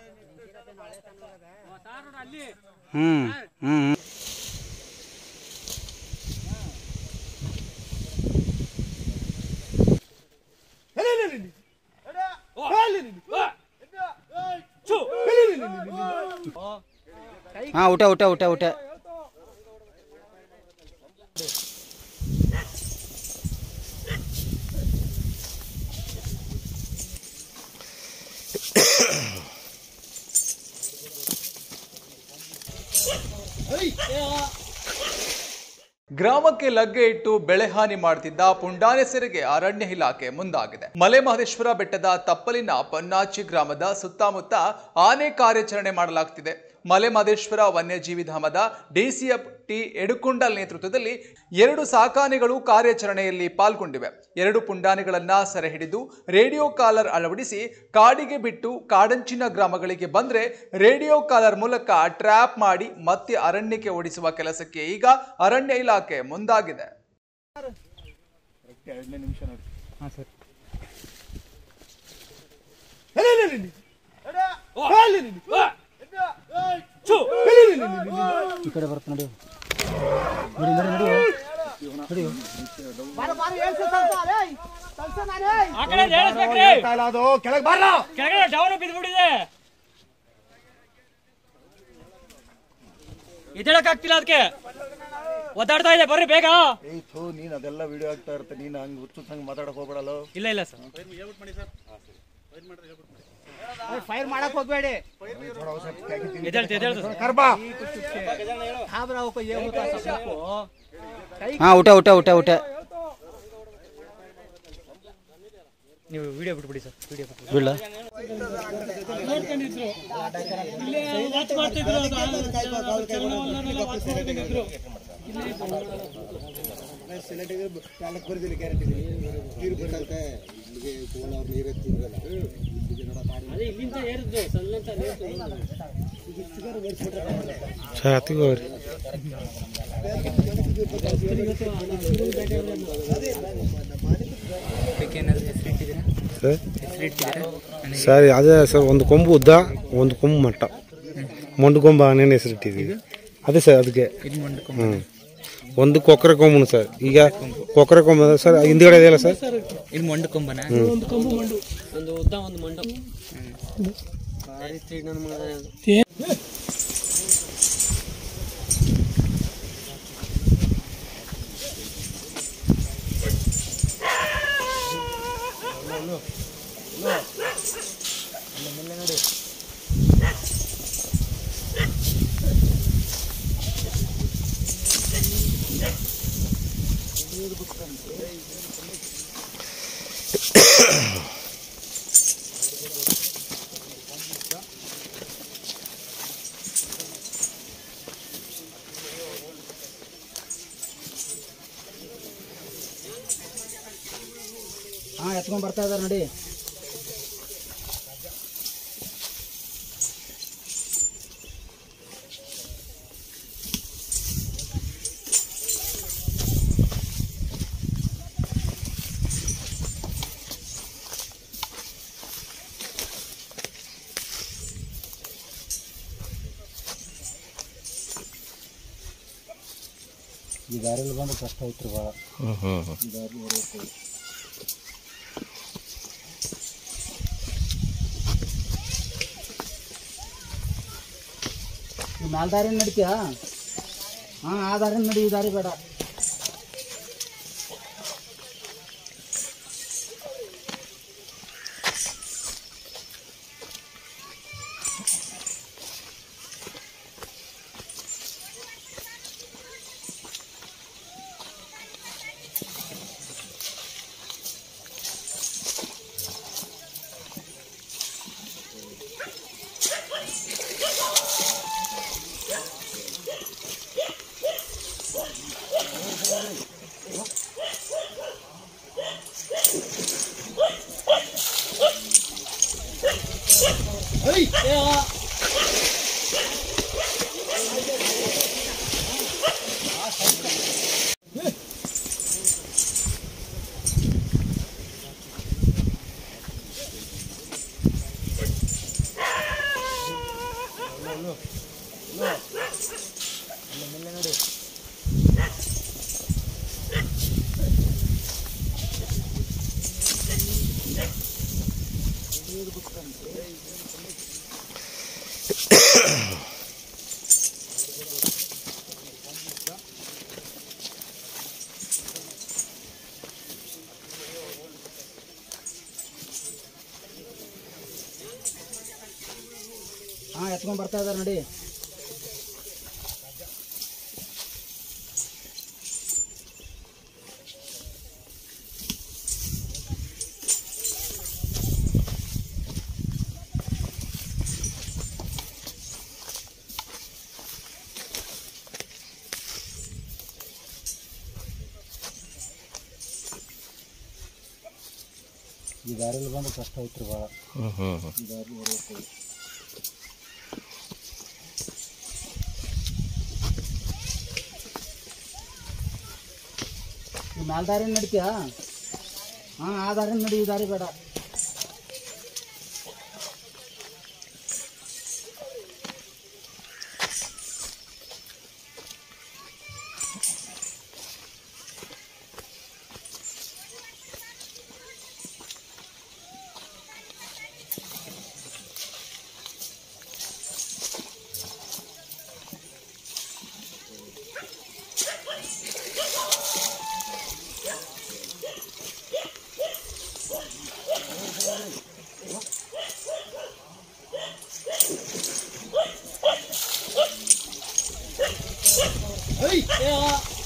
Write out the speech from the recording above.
ಹ್ಮ್ ಹ್ಮ್ ಹಾ ಊಟ ಊಟ ಊಟ ಊಟ ಗ್ರಾಮಕ್ಕೆ ಲಗ್ಗೆ ಇಟ್ಟು ಬೆಳೆ ಹಾನಿ ಮಾಡುತ್ತಿದ್ದ ಪುಂಡಾನೆಸರಿಗೆ ಅರಣ್ಯ ಇಲಾಖೆ ಮುಂದಾಗಿದೆ ಮಲೆ ಮಹದೇಶ್ವರ ಬೆಟ್ಟದ ತಪ್ಪಲಿನ ಪನ್ನಾಚಿ ಗ್ರಾಮದ ಸುತ್ತಮುತ್ತ ಆನೆ ಕಾರ್ಯಾಚರಣೆ ಮಾಡಲಾಗುತ್ತಿದೆ ಮಲೆ ಮಹದೇಶ್ವರ ವನ್ಯಜೀವಿ ಧಾಮದ ಡಿಸಿಎಫ್ ಟಿ ಎಡುಕೊಂಡಲ್ ನೇತೃತ್ವದಲ್ಲಿ ಎರಡು ಸಾಕಾನೆಗಳು ಕಾರ್ಯಾಚರಣೆಯಲ್ಲಿ ಪಾಲ್ಗೊಂಡಿವೆ ಎರಡು ಪುಂಡಾನೆಗಳನ್ನ ಸೆರೆ ಹಿಡಿದು ರೇಡಿಯೋ ಕಾಲರ್ ಅಳವಡಿಸಿ ಕಾಡಿಗೆ ಬಿಟ್ಟು ಕಾಡಂಚಿನ ಗ್ರಾಮಗಳಿಗೆ ಬಂದ್ರೆ ರೇಡಿಯೋ ಕಾಲರ್ ಮೂಲಕ ಟ್ರ್ಯಾಪ್ ಮಾಡಿ ಮತ್ತೆ ಅರಣ್ಯಕ್ಕೆ ಓಡಿಸುವ ಕೆಲಸಕ್ಕೆ ಈಗ ಅರಣ್ಯ ಇಲಾಖೆ ಮುಂದಾಗಿದೆ ಈ ಕಡೆ ಬರ್ತ ನೋಡಿ ನೋಡಿ ನೋಡಿ ನೋಡಿ ನೋಡಿ ಆ ಕಡೆ ಹೇಳಿಸ್ಬೇಕ್ರಿ ಅದು ಕೆಳಗೆ ಬಾರ ಕೆಳಗಡೆ ಡೌನ್ ಬಿದ್ಬಿಟ್ಟಿದೆ ಎದ್ದೇಳಕ್ ಆಗ್ತಿಲ್ಲ ಅದಕ್ಕೆ ಒದ್ದಾಡ್ತಾ ಇದೆ ಬರ್ರಿ ಬೇಗ ಏಯ್ ಥೂ ನೀನ್ ಅದೆಲ್ಲ ವಿಡಿಯೋ ಆಗ್ತಾ ಇರುತ್ತೆ ನೀನ್ ಹಂಗ್ ಹುಚ್ಚು ಹಂಗ್ ಮಾತಾಡಕ್ ಹೋಗ್ಬೇಡಲ್ಲ ಇಲ್ಲ ಇಲ್ಲ ಸರ್ ಫೈರ್ ಮಾಡಕ್ ಹೋಗ್ಬೇಡಿ ಎದ್ದೇಳ್ತು ಎದ್ದೇಳ್ತು ಸರ್ ಕರ್ಬಾ घाबरा को ये होता है सबको ಹಾ ಊಟ ಊಟ ಊಟ ಊಟ ನೀವು ವಿಡಿಯೋ ಬಿಟ್ಬಿಡಿ ಸರ್ ವಿಡಿಯೋ ಬಿಟ್ಬಿಡಿ ಬಿಡ್ಲ ಸರ್ ಅದೇ ಸರ್ ಒಂದು ಕೊಂಬು ಉದ್ದ ಒಂದು ಕೊಂಬು ಮಟ್ಟ ಮೊಂಡು ಕೊಂಬ ನೇನು ಹೆಸರಿಟ್ಟಿದ್ದೀವಿ ಅದೇ ಸರ್ ಅದಕ್ಕೆ ಹ್ಞೂ ಒಂದು ಕೊಕ್ಕರೆ ಕೊಂಬನು ಸರ್ ಈಗ ಕೊಕ್ಕರೆ ಕೊಂಬ ಸರ್ ಹಿಂದ್ಗಡೆ ಇದೆಯಲ್ಲ ಸರ್ ಇದು ಮಂಡು ಕೊಂಬನ ಒಂದು ಕೊಂಬು ಮಂಡು ಒಂದು ಉದ್ದ ಒಂದು ಮಂಡು ಹಾ ಎತ್ಕೊಂಡ್ ಬರ್ತಾ ಇದಾರೆ ನೋಡಿ ಈ ದಾರಿಯಲ್ಲಿ ಬಂದು ಕಷ್ಟ ಐತ್ರಿ ಭಾಳ ಈ ಮ್ಯಾಲ್ ದಾರಿ ನಡಿತೀಯಾ ಹಾ ಆ ದಾರಿ ನಡಿ ಈ ದಾರಿ ಬೇಡ ಹಾ ಎತ್ಕೊಂಡ್ ಬರ್ತಾ ಇದಾರೆ ನೋಡಿ ಈ ದಾರಿಯಲ್ಲಿ ಬಂದು ಕಷ್ಟ ಐತ್ರಿ ಭಾಳ ಈ ದಾರಿ ಬರ್ಬೇಕು. ಈ ಮ್ಯಾಲ್ ದಾರಿ ನಡಿತೀಯಾ ಹಾಂ ಆ ದಾರಿ ನಡಿ ಈ ದಾರಿ ಬೇಡ ಏ,